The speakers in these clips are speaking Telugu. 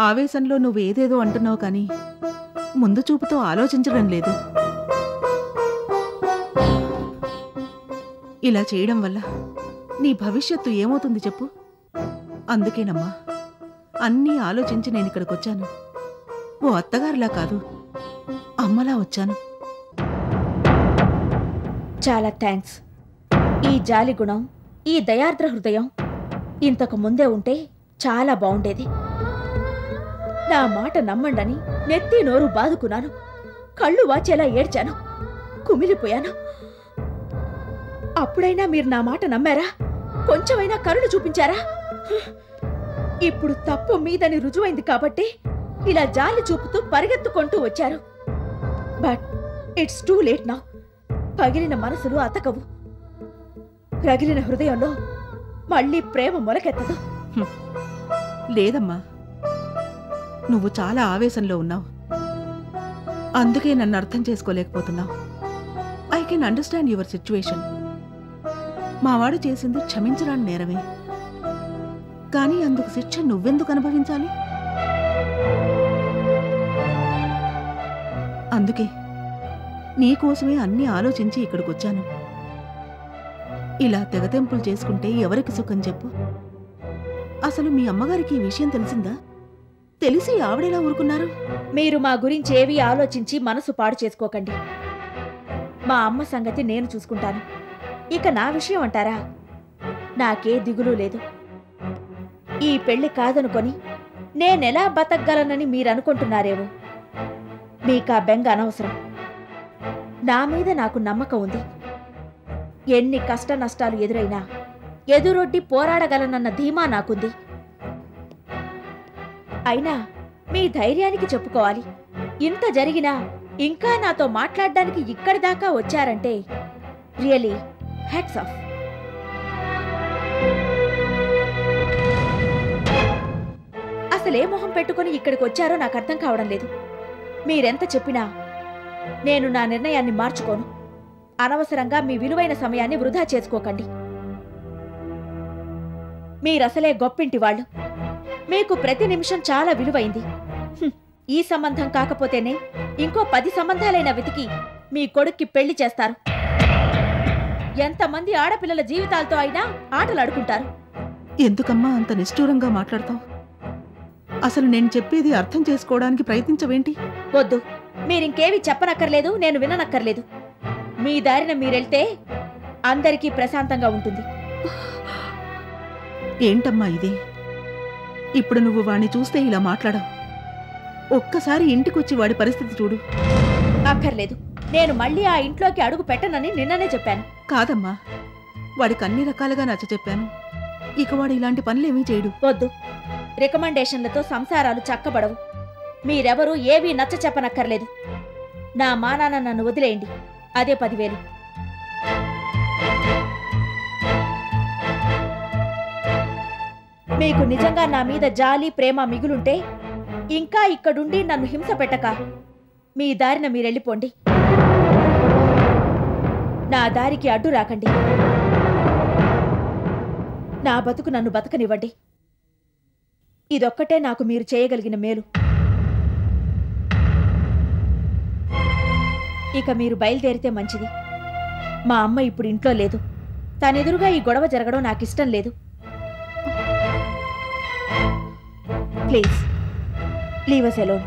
ఆవేశంలో నువ్వు ఏదేదో అంటున్నావు కానీ ముందు చూపుతో ఆలోచించడం లేదు ఇలా చేయడం వల్ల నీ భవిష్యత్తు ఏమవుతుంది చెప్పు అందుకేనమ్మా అన్నీ ఆలోచించి నేను ఇక్కడికి వచ్చాను ఓ అత్తగారిలా కాదు అమ్మలా వచ్చాను చాలా థ్యాంక్స్ ఈ జాలి గుణం ఈ దయార్ద్ర హృదయం ఇంతకు ముందే ఉంటే చాలా బాగుండేది నా మాట నమ్మండని నెత్తి నోరు బాదుకున్నాను కళ్ళు వాచేలా ఏడ్చాను కుమిలిపోయాను అప్పుడైనా మీరు నా మాట నమ్మారా కొంచెమైనా కరుణ చూపించారా ఇప్పుడు తప్పు మీదని రుజువైంది కాబట్టి ఇలా జాలి చూపుతూ పరిగెత్తుకుంటూ వచ్చారు బట్ ఇట్స్ టూ లేట్ నా పగిలిన మనసులు అతకవు రగిలిన హృదయంలో మళ్ళీ ప్రేమ మొలకెత్తదు లేదమ్మా నువ్వు చాలా ఆవేశంలో ఉన్నావు అందుకే నన్ను అర్థం చేసుకోలేకపోతున్నావు I can understand your situation మావాడు చేసింది క్షమించరాని నేరమే కానీ అందుకు శిక్ష నువ్వెందుకు అనుభవించాలి అందుకే నీకోసమే అన్నీ ఆలోచించి ఇక్కడికి వచ్చాను ఇలా తెగతెంపులు చేసుకుంటే ఎవరికి సుఖం చెప్పు అసలు మీ అమ్మగారికి ఈ విషయం తెలిసిందా తెలిసి ఆవిడెలా ఊరుకున్నారు మీరు మా గురించి ఏవి ఆలోచించి మనసు పాడు చేసుకోకండి మా అమ్మ సంగతి నేను చూసుకుంటాను ఇక నా విషయం అంటారా నాకే దిగులు లేదు ఈ పెళ్లి కాదనుకొని నేనెలా బతకగలనని మీరనుకుంటున్నారేమో మీకా బెంగ అనవసరం నా మీద నాకు నమ్మకం ఉంది ఎన్ని కష్ట నష్టాలు ఎదురైనా ఎదురొడ్డి పోరాడగలనన్న ధీమా నాకుంది అయినా మీ ధైర్యానికి చెప్పుకోవాలి ఇంత జరిగినా ఇంకా నాతో మాట్లాడడానికి ఇక్కడి దాకా వచ్చారంటే రియలీ హ్యాట్స్ ఆఫ్ అసలే మొహం పెట్టుకుని ఇక్కడికి వచ్చారో నాకు అర్థం కావడం లేదు మీరెంత చెప్పినా నేను నా నిర్ణయాన్ని మార్చుకోను అనవసరంగా మీ విలువైన సమయాన్ని వృధా చేసుకోకండి మీరసలే గొప్పింటి వాళ్ళు మీకు ప్రతి నిమిషం చాలా విలువైంది హ్మ్, ఈ సంబంధం కాకపోతేనే ఇంకో పది సంబంధాలైన వెతికి మీ కొడుక్కి పెళ్లి చేస్తారు ఎంతమంది ఆడపిల్లల జీవితాలతో అయినా ఆటలాడుకుంటారు ఎందుకమ్మా అంత నిష్ఠూరంగా మాట్లాడతావు అసలు నేను చెప్పేది అర్థం చేసుకోవడానికి ప్రయత్నించవేంటి వద్దు మీరింకేవి చెప్పనక్కర్లేదు నేను విననక్కర్లేదు మీ దారిన మీరెళ్తే అందరికీ ప్రశాంతంగా ఉంటుంది ఏంటమ్మా ఇది ఇప్పుడు నువ్వు వాణ్ణి చూస్తే ఇలా మాట్లాడవు ఒక్కసారి ఇంటికొచ్చి వాడి పరిస్థితి చూడు అక్కర్లేదు నేను మళ్ళీ ఆ ఇంట్లోకి అడుగు పెట్టనని నిన్ననే చెప్పాను కాదమ్మా వాడికి అన్ని రకాలుగా నచ్చ చెప్పాను ఇక వాడు ఇలాంటి పనులేమీ చేయడు వద్దు రికమెండేషన్లతో సంసారాలు చక్కబడవు మీరెవరూ ఏవీ నచ్చ చెప్పనక్కర్లేదు నా మానాన నన్ను వదిలేయండి అదే పదివేలు మీకు నిజంగా నా మీద జాలి ప్రేమ మిగులుంటే ఇంకా ఇక్కడుండి నన్ను హింస పెట్టక మీ దారిన మీరెళ్ళిపోండి నా దారికి అడ్డు రాకండి నా బతుకు నన్ను బతకనివ్వండి ఇదొక్కటే నాకు మీరు చేయగలిగిన మేలు ఇక మీరు బయలుదేరితే మంచిది మా అమ్మ ఇప్పుడు ఇంట్లో లేదు తనెదురుగా ఈ గొడవ జరగడం నాకు ఇష్టం లేదు ప్లీజ్ లీవ్ అస్ ఎలోన్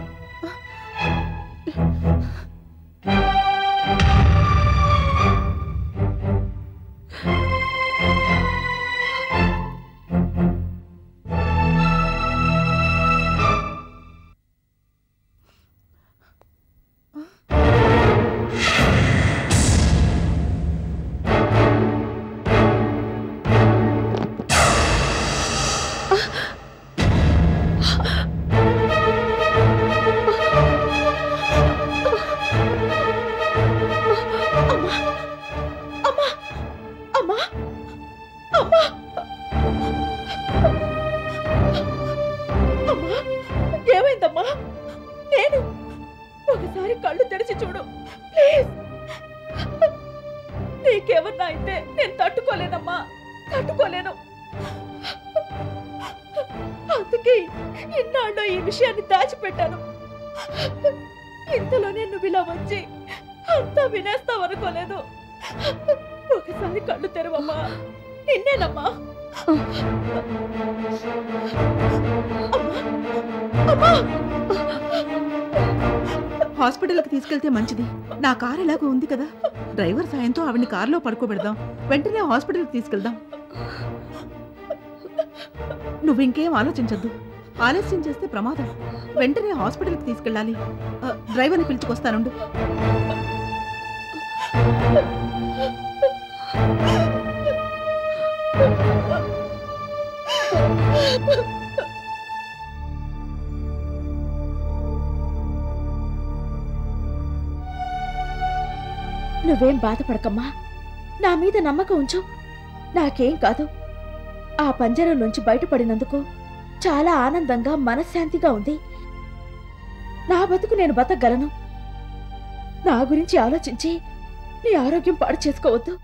అమ్మా అమ్మా అమ్మా అమ్మా అమ్మా ఏమైందమ్మా నేను ఒకసారి కళ్ళు తెరిచి చూడు ప్లీజ్ నీకేమన్నా అయితే నేను తట్టుకోలేనమ్మా తట్టుకోలేను అంత అందుకే ఇన్నాళ్ళు ఈ విషయాన్ని దాచిపెట్టాను ఇంతలోనే నువ్వు ఇలా వచ్చి అంతా వినేస్తావనుకోలేదు ఒకసారి కళ్ళు తెరవమ్మా నిన్నేనమ్మా అమ్మా! అమ్మా! హాస్పిటల్కి తీసుకెళ్తే మంచిది నా కారు ఎలాగో ఉంది కదా డ్రైవర్ సాయంతో ఆవిడ్ని కారులో పడుకోబెడదాం వెంటనే హాస్పిటల్కి తీసుకెళ్దాం నువ్వు ఇంకేం ఆలోచించద్దు ఆలస్యం చేస్తే ప్రమాదం వెంటనే హాస్పిటల్కి తీసుకెళ్ళాలి ఆ, డ్రైవర్ని పిలుచుకొస్తానుండు నువ్వేం బాధపడకమ్మా నా మీద నమ్మకం ఉంచు నాకేం కాదు ఆ పంజరంలోంచి బయటపడినందుకు చాలా ఆనందంగా మనశ్శాంతిగా ఉంది నా బతుకు నేను బతకగలను నా గురించి ఆలోచించి నీ ఆరోగ్యం పాడు చేసుకోవద్దు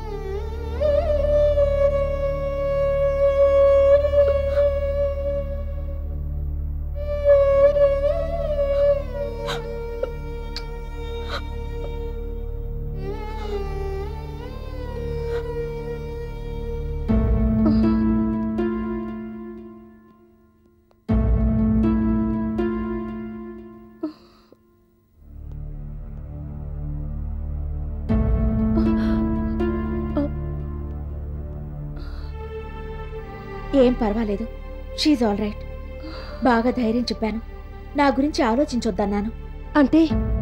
ఏం పర్వాలేదు షీజ్ ఆల్ రైట్ బాగా ధైర్యం చెప్పాను నా గురించి ఆలోచించొద్దన్నాను అంటే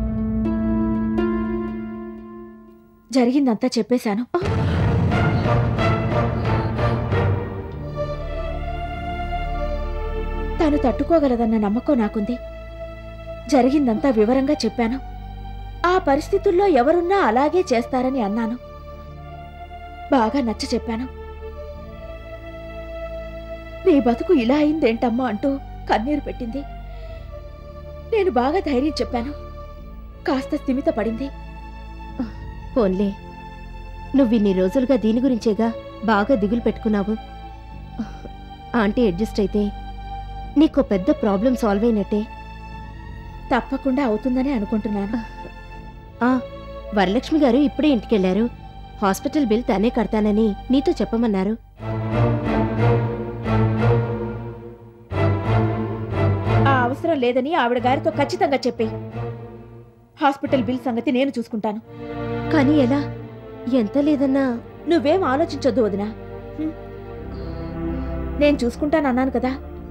జరిగిందంతా చెప్పేశాను తను తట్టుకోగలదన్న నమ్మకం నాకుంది జరిగిందంతా వివరంగా చెప్పాను ఆ పరిస్థితుల్లో ఎవరున్నా అలాగే చేస్తారని అన్నాను బాగా నచ్చ చెప్పాను నీ బతుకు ఇలా అయిందేంటమ్మా అంటూ కన్నీరు పెట్టింది నేను బాగా ధైర్యం చెప్పాను కాస్త స్థిమిత పడింది పోన్లే నువ్విన్ని రోజులుగా దీని గురించేగా బాగా దిగులు పెట్టుకున్నావు ఆంటీ అడ్జస్ట్ అయితే నీకో పెద్ద ప్రాబ్లం సాల్వ్ అయినట్టే తప్పకుండా అవుతుందని అనుకుంటున్నాను ఆ వరలక్ష్మి గారు ఇప్పుడే ఇంటికెళ్లారు హాస్పిటల్ బిల్ తనే కడతానని నీతో చెప్పమన్నారు ఆ అవసరం లేదని ఆవిడ గారితో ఖచ్చితంగా చెప్పే హాస్పిటల్ బిల్ సంగతి నేను చూసుకుంటాను కానీ ఎలా ఎంత లేదన్నా నువ్వేం ఆలోచించొద్దు వదినా హ్మ్. నేను చూసుకుంటానన్నాను కదా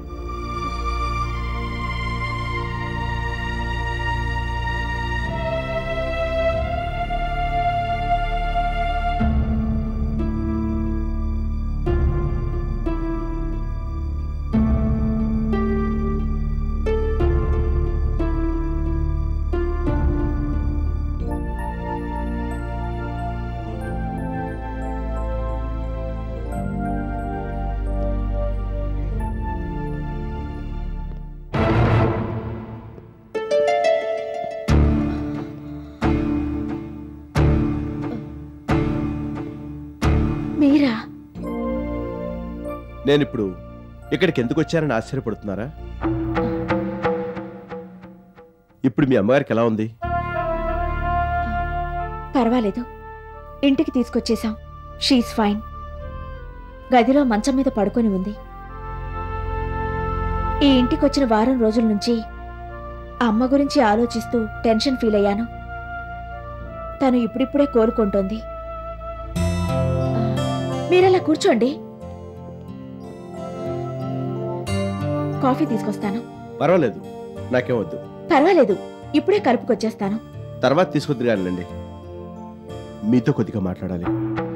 మీరా నేనిప్పుడు ఇక్కడికి ఎందుకు వచ్చానని ఆశ్చర్యపడుతున్నారా ఇప్పుడు మీ అమ్మగారికి ఎలా ఉంది పర్వాలేదు ఇంటికి తీసుకొచ్చేశాం షీస్ ఫైన్ గదిలో మంచం మీద పడుకొని ఉంది ఈ ఇంటికి వచ్చిన వారం రోజుల నుంచి అమ్మ గురించి ఆలోచిస్తూ టెన్షన్ ఫీల్ అయ్యాను తను ఇప్పుడిప్పుడే కోలుకుంటోంది మీరలా కూర్చోండి కాఫీ తీసుకొస్తాను పర్వాలేదు నాకేం వద్దు పర్వాలేదు ఇప్పుడే కలుపుకొచ్చేస్తాను తర్వాత తీసుకొద్దు కానివ్వండి మీతో కొద్దిగా మాట్లాడాలి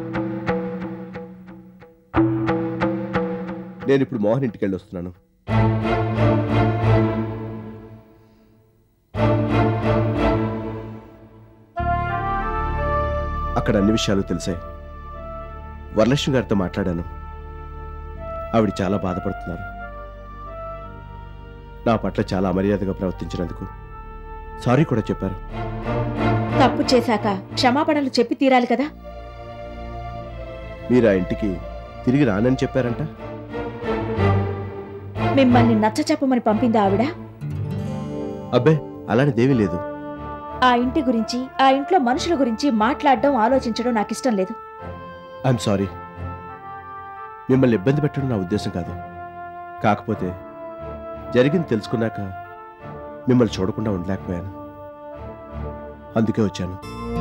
నేను ఇప్పుడు మోహన్ ఇంటికి వెళ్ళి వస్తున్నాను అక్కడ అన్ని విషయాలు తెలిసాయి వరలక్ష్మి గారితో మాట్లాడాను ఆవిడ చాలా బాధపడుతున్నారు నా పట్ల చాలా అమర్యాదగా ప్రవర్తించినందుకు సారీ కూడా చెప్పారు తప్పు చేశాక క్షమాపణలు చెప్పి తీరాలి కదా మీరు ఆ ఇంటికి తిరిగి రానని చెప్పారంట మిమ్మల్ని నచ్చ చెప్పమని పంపిందా ఆవిడ అబ్బే అలాంటిదేమీ లేదు ఆ ఇంటి గురించి ఆ ఇంట్లో మనుషుల గురించి మాట్లాడడం ఆలోచించడం నాకు ఇష్టం లేదు ఐఎమ్ సారీ మిమ్మల్ని ఇబ్బంది పెట్టడం నా ఉద్దేశం కాదు కాకపోతే జరిగింది తెలుసుకున్నాక మిమ్మల్ని చూడకుండా ఉండలేకపోయాను అందుకే వచ్చాను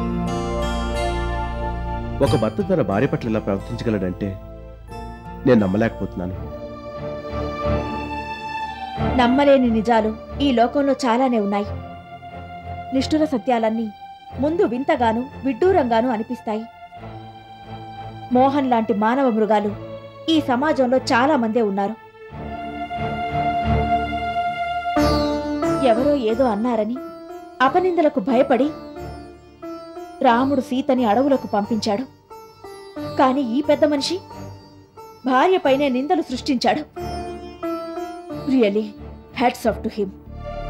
ఒక భర్త తన భార్య పట్ల ఇలా ప్రవర్తించగలడంటే నేను నమ్మలేకపోతున్నాను నమ్మలేని నిజాలు ఈ లోకంలో చాలానే ఉన్నాయి నిష్ఠుర సత్యాలన్నీ ముందు వింతగాను విడ్డూరంగాను అనిపిస్తాయి మోహన్ లాంటి మానవ మృగాలు ఈ సమాజంలో చాలా మందే ఉన్నారు ఎవరో ఏదో అన్నారని అపనిందలకు భయపడి రాముడు సీతని అడవులకు పంపించాడు కాని ఈ పెద్ద మనిషి భార్యపైనే నిందలు సృష్టించాడు really hats off to him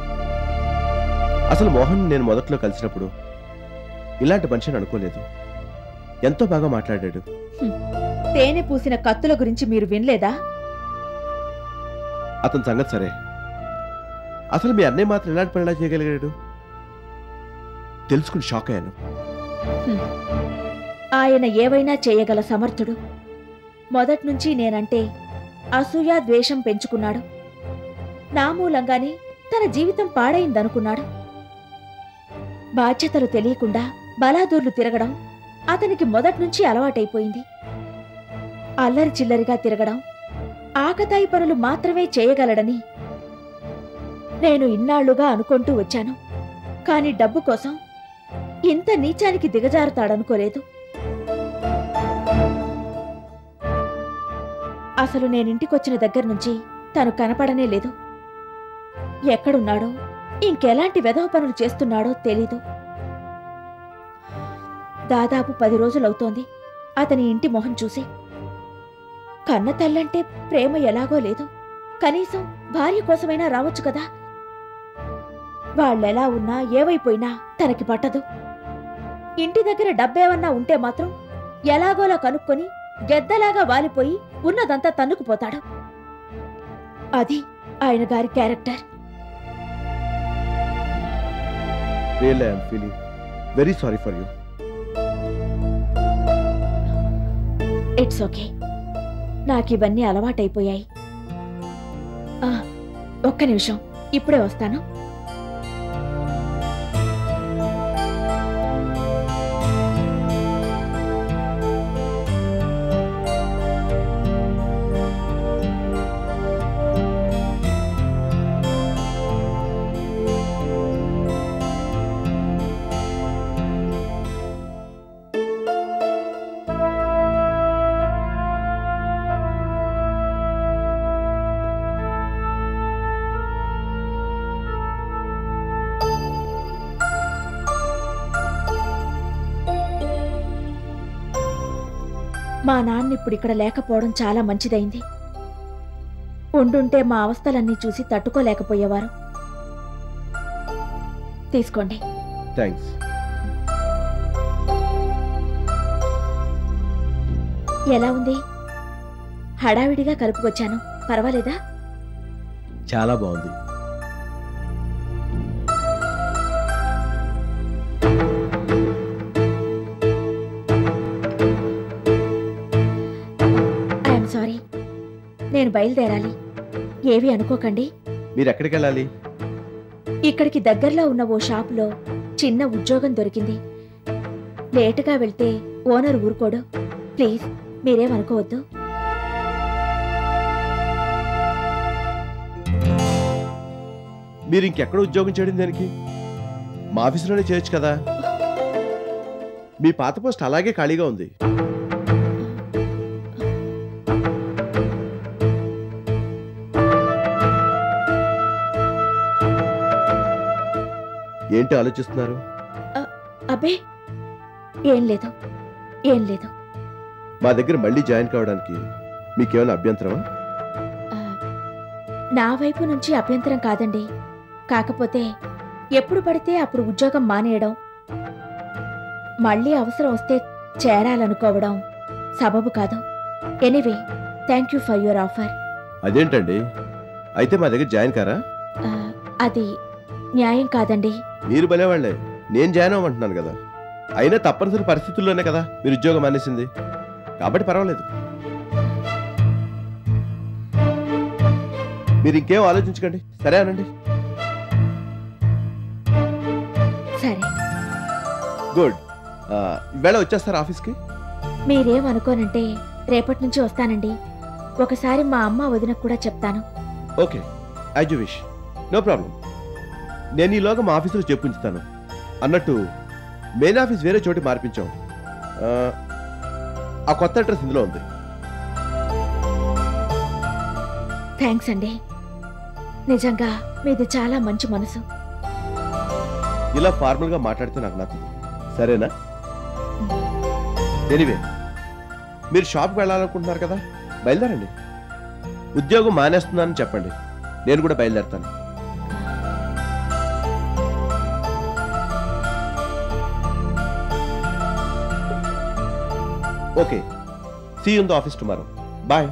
అసలు మోహన్ నేను మొదట్లో కలిసినప్పుడు ఇలాంటి మనిషిని అనుకోలేదు ఎంతో బాగా మాట్లాడాడు తేనె పూసిన కత్తుల గురించి మీరు వినలేదా అతని సంగతి సరే అసలు మీ అన్నయ్య మాత్రం ఇలాంటి పని ఎలా చేయగలిగాడు తెలుసుకుని షాక్ అయ్యాను ఆయన ఏవైనా చేయగల సమర్థుడు మొదట్నుంచి నేనంటే అసూయ ద్వేషం పెంచుకున్నాడు నా మూలంగానే తన జీవితం పాడైందనుకున్నాడు బాధ్యతలు తెలియకుండా బలాదూర్లు తిరగడం అతనికి మొదట్నుంచి అలవాటైపోయింది అల్లరి చిల్లరిగా తిరగడం ఆకతాయి పనులు మాత్రమే చేయగలడని నేను ఇన్నాళ్లుగా అనుకుంటూ వచ్చాను కాని డబ్బు కోసం ఇంత నీచానికి దిగజారుతాడనుకోలేదు అసలు నేనింటికొచ్చిన దగ్గర నుంచి తను కనపడనే లేదు ఎక్కడున్నాడో ఇంకెలాంటి వెధవ పనులు చేస్తున్నాడో తెలీదు దాదాపు పది రోజులవుతోంది అతని ఇంటి మొహం చూసి కన్న తల్లంటే ప్రేమ ఎలాగో లేదు కనీసం భార్య కోసమైనా రావచ్చు కదా వాళ్ళెలా ఉన్నా ఏవైపోయినా తనకి పట్టదు ఇంటి దగ్గర డబ్బేమన్నా ఉంటే మాత్రం ఎలాగోలా కనుక్కొని గెద్దలాగా వాలిపోయి ఉన్నదంతా తన్నుకుపోతాడు అది ఆయన గారి character real I'm feeling very sorry for you it's okay నాకివన్నీ అలవాటైపోయాయి ఆ, ఒక్క నిమిషం ఇప్పుడే వస్తాను మా నాన్న ఇప్పుడు ఇక్కడ లేకపోవడం చాలా మంచిదైంది ఉండుంటే మా అవస్థలన్నీ చూసి తట్టుకోలేకపోయేవారు తీసుకోండి థ్యాంక్స్ ఎలా ఉంది హడావిడిగా కలుపుకొచ్చాను పర్వాలేదా చాలా బాగుంది ఐఎమ్ సారీ నేను బయలుదేరాలి ఏవి అనుకోకండి మీరు ఎక్కడికి వెళ్ళాలి ఇక్కడికి దగ్గరలో ఉన్న ఓ షాపులో చిన్న ఉద్యోగం దొరికింది లేటుగా వెళ్తే ఓనర్ ఊరుకోడు ప్లీజ్ మీరేమనుకోవద్దు మీరు ఇంకెక్కడ ఉద్యోగం చేయడం దానికి మా ఆఫీసులోనే చేయొచ్చు కదా మీ పాత పోస్ట్ అలాగే ఖాళీగా ఉంది ఏంటి ఆలోచిస్తున్నారు అబ్బే ఏం లేదు ఏం లేదు మా దగ్గర మళ్ళీ జాయిన్ కావడానికి మీకేమైనా అభ్యంతరమా ఆ, నా వైపు నుంచి అభ్యంతరం కాదండి కాకపోతే ఎప్పుడు పడితే అప్పుడు ఉద్యోగం మానేయడం మళ్ళీ అవసరం వస్తే చేరాలనుకోవడం సబబు కాదు anyway thank you for your offer అదేంటండి అయితే మా దగ్గర జాయిన్ కారా ఆ, అది న్యాయం కాదండి మీరు భలేవాళ్లే నేను జాయిన్ అవ్వమంటున్నాను కదా అయినా తప్పనిసరి పరిస్థితుల్లోనే కదా మీరు ఉద్యోగం మానేసింది కాబట్టి పర్వాలేదు మీరు ఇంకేం ఆలోచించకండి సరే అనండి సరే గుడ్ ఆ, ఈవేళ వచ్చేస్తారా ఆఫీస్కి మీరేమనుకోనంటే రేపటి నుంచి వస్తానండి ఒకసారి మా అమ్మ వదినకు కూడా చెప్తాను okay as you wish no problem నేను ఈలోగా మా ఆఫీసులో చెప్పుంచుతాను అన్నట్టు మెయిన్ ఆఫీస్ వేరే చోటి మార్పించాం ఆ, ఆ కొత్త అడ్రస్ ఇందులో ఉంది థ్యాంక్స్ అండి నిజంగా మీది చాలా మంచి మనసు ఇలా ఫార్మల్గా మాట్లాడితే నాకు నచ్చదు సరేనా ఎనివే మీరు షాప్కి వెళ్ళాలనుకుంటున్నారు కదా బయలుదేరండి ఉద్యోగం మానేస్తున్నానని చెప్పండి నేను కూడా బయలుదేరుతాను okay see in the office tomorrow bye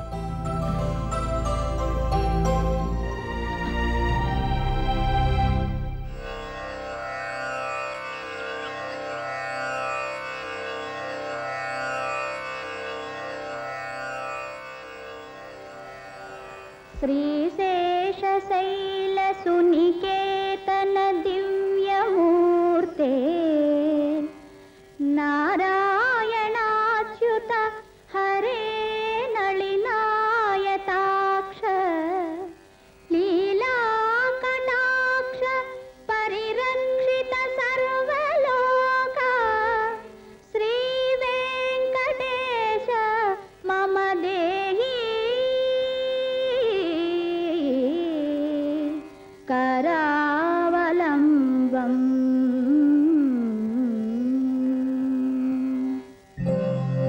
श्रीशेषशैलसुनिकेतन दिव्यमूर्ते नारायणाच्युत हरे नलिनायताक्ष लीलाकटाक्ष परिरक्षित सर्वलोक श्रीवेङ्कटेश मम देहि करावलम्बम्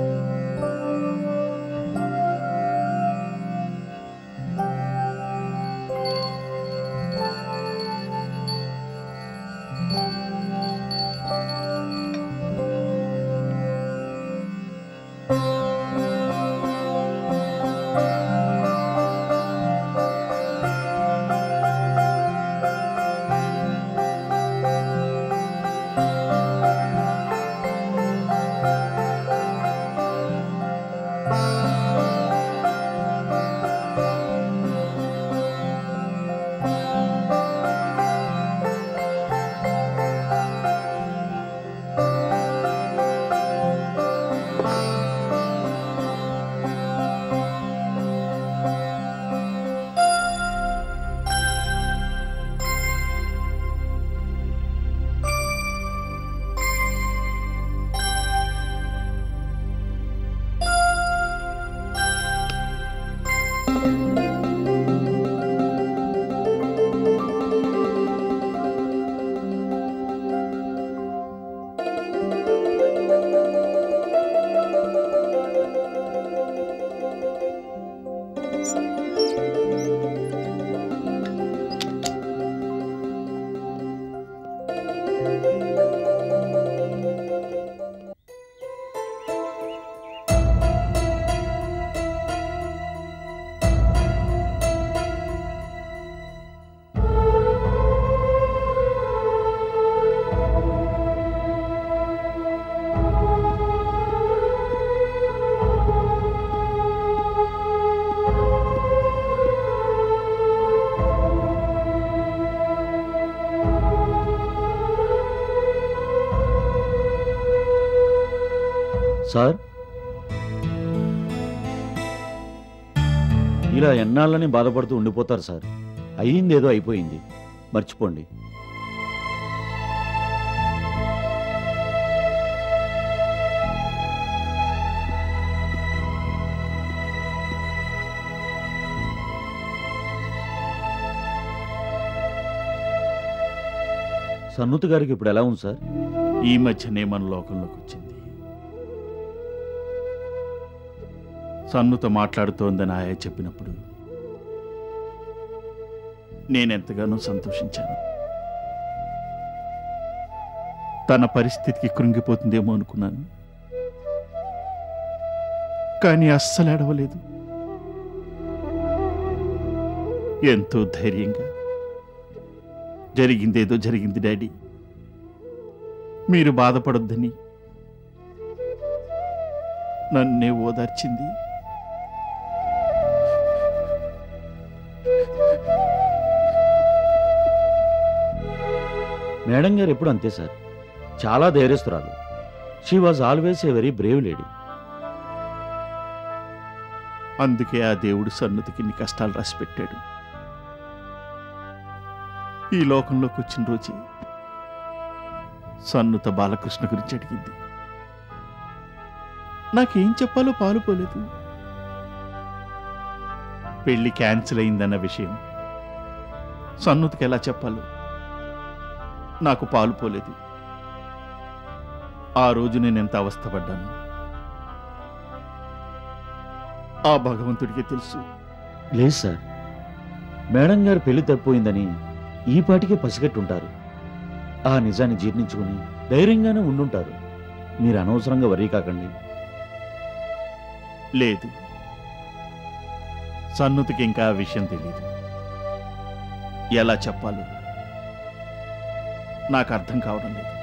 సార్ ఇలా ఎన్నాళ్ళని బాధపడుతూ ఉండిపోతారు సార్ అయ్యిందేదో అయిపోయింది మర్చిపోండి సన్నుత్ గారికి ఇప్పుడు ఎలా ఉంది సార్ ఈ మధ్యనే మన లోకంలోకి వచ్చింది సన్నుతో మాట్లాడుతోందని ఆయా చెప్పినప్పుడు నేనెంతగానో సంతోషించాను తన పరిస్థితికి కృంగిపోతుందేమో అనుకున్నాను కానీ అస్సలు ఎడవలేదు ఎంతో ధైర్యంగా జరిగిందేదో జరిగింది డాడీ మీరు బాధపడొద్దని నన్నే ఓదార్చింది మేడం గారు ఎప్పుడు అంతే సార్ చాలా ధైర్యస్తురాలు she was always a very brave lady అందుకే ఆ దేవుడు సన్నుతికి ఇన్ని కష్టాలు రాసి పెట్టాడు ఈ లోకంలోకి వచ్చిన రోజే సన్నుత బాలకృష్ణ గురించి అడిగింది నాకేం చెప్పాలో పాలుపోలేదు పెళ్లి క్యాన్సిల్ అయిందన్న విషయం సన్నుతికి ఎలా చెప్పాలో నాకు పాలుపోలేదు ఆ రోజు నేను ఎంత అవస్థపడ్డాను ఆ భగవంతుడికి తెలుసు లేదు సార్ మేడం గారు పెళ్లి తప్పిపోయిందని ఈ పాటికే పసిగట్టుంటారు ఆ నిజాన్ని జీర్ణించుకుని ధైర్యంగానే ఉండుంటారు మీరు అనవసరంగా వరీ కాకండి లేదు సన్నుతికి ఇంకా ఆ విషయం తెలియదు ఎలా చెప్పాలో నాకు అర్థం కావడం లేదు